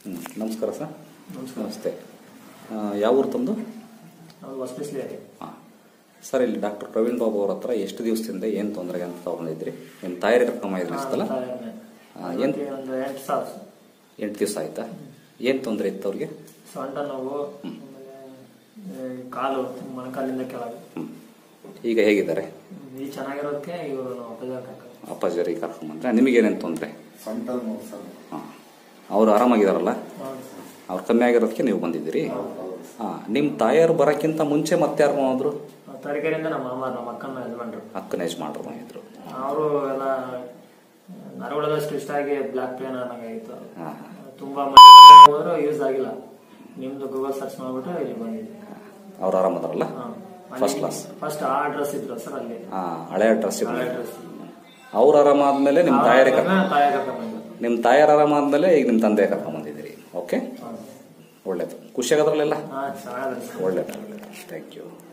ಹ್ಞೂ ನಮಸ್ಕಾರ ಸರ್ ನಮಸ್ಕಾರ ನಮಸ್ತೆ ಆ, ಯಾವ ಊರು ತಮ್ಮದು ನಾವು ಹೊಸಪಿಸ್ಲಿ ಆಗಿ ಹಾಂ ಸರ್ ಇಲ್ಲಿ ಡಾಕ್ಟರ್ ಪ್ರವೀಣ್ ಬಾಬು ಅವ್ರ ಹತ್ರ ಎಷ್ಟು ದಿವಸದಿಂದ ಏನು ತೊಂದರೆಗೆ ಅಂತ ತಗೊಂಡಿದ್ರಿ ನಿಮ್ಮ ತಾಯಿರ ಕರ್ಕೊಂಬ ಇದ್ರಿ ಇಷ್ಟಲ್ಲ ಆ, ಏನ್- ಒಂದು ಎಂಟು ಸಾವಿರ ಎಂಟು ದಿವಸ ಆಯ್ತಾ ಏನು ತೊಂದರೆ ಇತ್ತು ಅವ್ರಿಗೆ ಸೊಂಟ ನೋವು ಆಮೇಲೆ ಈ ಕಾಲು ಮೊಣಕಾಲಿಂದ ಕೆಳಗೆ ಹ್ಞೂ ಈಗ ಹೇಗಿದ್ದಾರೆ ಈ ಚೆನ್ನಾಗಿರೋದಕ್ಕೆ ಇವರು ನಾವು ಅಪಜಾಕ್ ಅಪ್ಪಾಜಿಯರಿಗೆ ಕರ್ಕೊಂಬಂದ್ರೆ ನಿಮಗೇನೇನು ತೊಂದರೆ ಸೊಂಟ ನೋವು ಸರ್ ಹಾಂ ಅವರು ಆರಾಮಾಗಿದಾರಲ್ಲ ಹೌದು ಸರ್ ಅವ್ರು ಕಮ್ಮಿ ಆಗಿರೋದಕ್ಕೆ ನೀವು ಬಂದಿದ್ದೀರಿ ಹಾಂ ನಿಮ್ಮ ತಾಯಿಯರು ಬರೋಕ್ಕಿಂತ ಮುಂಚೆ ಮತ್ತೆ ಯಾರು ಹೋದ್ರು ತರೀಕೆರೆಯಿಂದ ನಮ್ಮ ಮಾಮ ನಮ್ಮ ಅಕ್ಕನ ಯಜಮಾನ್ರು ಅಕ್ಕನ ಯಜಮಾನ್ರು ಬಂದಿದ್ರು ಅವರು ಎಲ್ಲ ನರಗಳದಷ್ಟು ಇಷ್ಟ ಆಗಿ ಬ್ಲಾಕ್ ಪೇನ್ ಅನ್ನಂಗಾಗಿತ್ತು ಹಾಂ ತುಂಬಾ ಮನೆ ಹೋದ್ರು ಯೂಸ್ ಆಗಿಲ್ಲ ನಿಮ್ದು ಗೂಗಲ್ ಸರ್ಚ್ ಮಾಡ್ಬಿಟ್ಟು ಇಲ್ಲಿ ಬಂದಿದ್ದೆ ಅವ್ರು ಆರಾಮದಾರಲ್ಲ ಫಸ್ಟ್ ಕ್ಲಾಸ್ ಫಸ್ಟ್ ಆ ಅಡ್ರೆಸ್ ಇದ್ರು ಸರ್ ಅಲ್ಲಿ ಹಾಂ ಹಳೆ ಅಡ್ರೆಸ್ ಆ ಅಡ್ರೆಸ್ ಅವ್ರು ಆರಾಮಾದ್ಮೇಲೆ ನಿಮ್ಮ ತಾಯರೇ ಕರ್ಕೊಂಡು ತಾಯಿ ಕರ್ಕೊಂಡ್ ಬಂದ್ರು ನಿಮ್ಮ ತಾಯರ ಆರಾಮಾದ್ಮೇಲೆ ಈಗ ನಿಮ್ಮ ತಂದೆ ಕರ್ಕೊಂಡ್ ಬಂದಿದ್ದೀರಿ ಓಕೆ ಹೌದು. ಒಳ್ಳೇದು ಖುಷಿಯಾಗದ್ರಲ್ಲೆಲ್ಲ ಹಾ ಚೆನ್ನಾಗಿದೆ ಸರ್ ಒಳ್ಳೇದು ಥ್ಯಾಂಕ್ ಯು